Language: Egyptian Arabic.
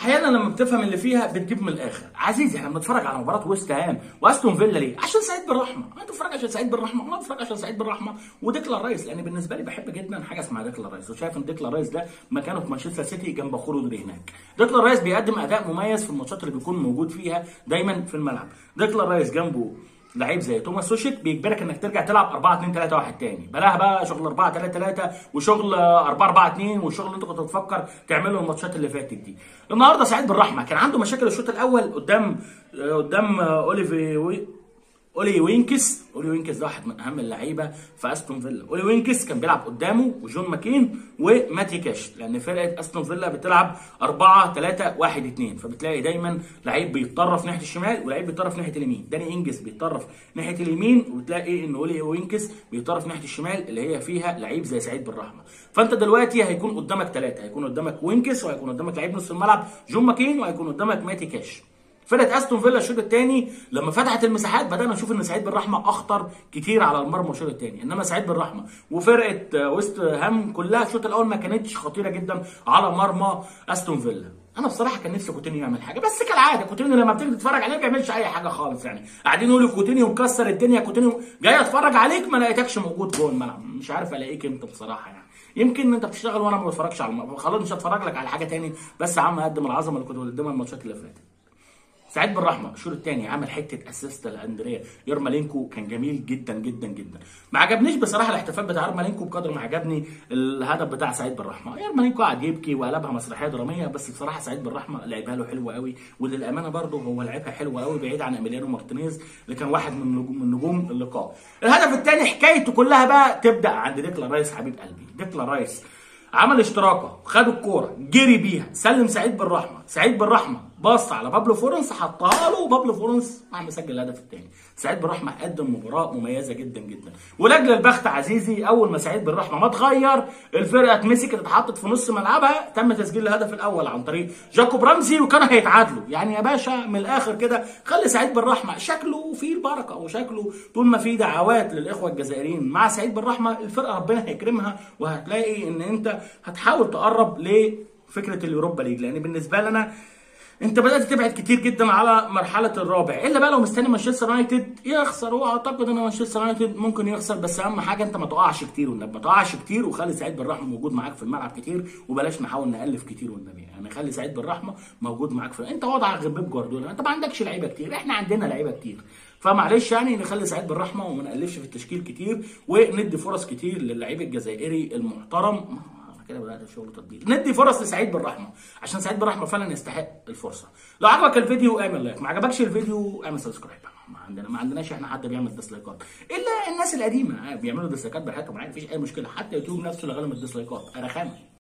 احيانا لما بتفهم اللي فيها بتجيب من الاخر عزيزي احنا بنتفرج على مباراه ويست هام واستون فيلا ليه عشان سعيد بالرحمه انت بتتفرج عشان سعيد بالرحمه وانا بتفرج عشان سعيد بالرحمه وديكلان رايس لان بالنسبه لي بحب جدا حاجه اسمها ديكلان رايس وشايف ان ديكلان رايس ده مكانه في مانشستر سيتي جنب خروج هناك ديكلان رايس بيقدم اداء مميز في الماتشات اللي بيكون موجود فيها دايما في الملعب ديكلان رايس جنبه لعيب زي توماس سوشيك بيجبرك انك ترجع تلعب 4 2 3 1 تاني بلاها بقى شغل 4 3 3 وشغل 4 4 2 والشغل اللي انت كنت بتفكر تعمله الماتشات اللي فاتت دي النهارده سعيد بالرحمه كان عنده مشاكل الشوط الاول قدام قدام اوليفي وي اولي وينكس اولي وينكس ده واحد من اهم اللعيبه في استون فيلا اولي وينكس كان بيلعب قدامه وجون ماكين وماتي كاش لان فرقه استون فيلا بتلعب 4 3 1 2 فبتلاقي دايما لعيب بيتطرف ناحيه الشمال ولعيب بيتطرف ناحيه اليمين داني انجز بيتطرف ناحيه اليمين وتلاقي ان اولي وينكس بيتطرف ناحيه الشمال اللي هي فيها لعيب زي سعيد بالرحمه فانت دلوقتي هيكون قدامك ثلاثه هيكون قدامك وينكس وهيكون قدامك لعيب نص الملعب جون ماكين وهيكون قدامك ماتي كاش فرقه استون فيلا الشوط الثاني لما فتحت المساحات بدانا نشوف ان سعيد بالرحمه اخطر كتير على المرمى الشوط الثاني انما سعيد بالرحمه وفرقه ويست هام كلها الشوط الاول ما كانتش خطيره جدا على مرمى استون فيلا انا بصراحه كان نفسي كوتينيو يعمل حاجه بس كالعاده كوتينيو لما بتيجي تتفرج عليه ما بيعملش اي حاجه خالص يعني قاعدين يقولوا كوتينيو مكسر الدنيا كوتينيو جاي اتفرج عليك ما لقيتكش موجود جوه الملعب مش عارف الاقيك امتى بصراحه يعني يمكن انت بتشتغل وانا ما بتفرجش على الملعب خلاص مش هتفرج لك على حاجه تاني بس يا عم قدم العظمه اللي كنت بقدمها الماتشات اللي فاتت سعيد بالرحمه الشوط الثاني عمل حته اسيست لاندريا يرمالينكو كان جميل جدا جدا جدا ما عجبنيش بصراحه الاحتفال بتاع يرمالينكو بقدر ما عجبني الهدف بتاع سعيد بالرحمه يرمالينكو قعد يبكي وقلبها مسرحيه دراميه بس بصراحه سعيد بالرحمه لعبها له حلو قوي وللامانه برضه هو لعبها حلو قوي بعيد عن اميليانو مارتينيز اللي كان واحد من نجوم من نجوم اللقاء الهدف الثاني حكايته كلها بقى تبدا عند ديكلا رايس حبيب قلبي ديكلا رايس عمل اشتراكه خد الكوره جري بيها سلم سعيد بالرحمه سعيد بالرحمه بص على بابلو فورنس حطها له وبابلو فورنس راح مسجل الهدف الثاني سعيد بالرحمه قدم مباراه مميزه جدا جدا ولاجل البخت عزيزي اول ما سعيد بالرحمه ما اتغير الفرقه اتمسكت اتحطت في نص ملعبها تم تسجيل الهدف الاول عن طريق جاكوب رمزي وكانوا هيتعادلوا يعني يا باشا من الاخر كده خلي سعيد بالرحمه شكله فيه البركه وشكله طول ما في دعوات للاخوه الجزائريين مع سعيد بالرحمه الفرقه ربنا هيكرمها وهتلاقي ان انت هتحاول تقرب لفكره اليوروبا ليج لان بالنسبه لنا انت بدات تبعد كتير جدا على مرحله الرابع الا بقى لو مستني مانشستر يونايتد يخسر واعتقد ان مانشستر يونايتد ممكن يخسر بس اهم حاجه انت ما تقعش كتير والنبي ما تقعش كتير وخلي سعيد بالرحمه موجود معاك في الملعب كتير وبلاش نحاول نالف كتير والنبي يعني خلي سعيد بالرحمه موجود معاك في انت وضعك غير بيب جوارديولا انت ما عندكش لعيبه كتير احنا عندنا لعيبه كتير فمعلش يعني نخلي سعيد بالرحمه وما نالفش في التشكيل كتير وندي فرص كتير للعيب الجزائري المحترم كده بدات الشغل تطبيق ندي فرص لسعيد بالرحمه عشان سعيد بالرحمه فعلا يستحق الفرصه لو عجبك الفيديو اعمل لايك ما عجبكش الفيديو اعمل سبسكرايب ما عندنا ما عندناش احنا حد بيعمل ديسلايكات الا الناس القديمه بيعملوا ديسلايكات براحتهم عادي مفيش اي مشكله حتى يوتيوب نفسه اللي غلم الديسلايكات رخامه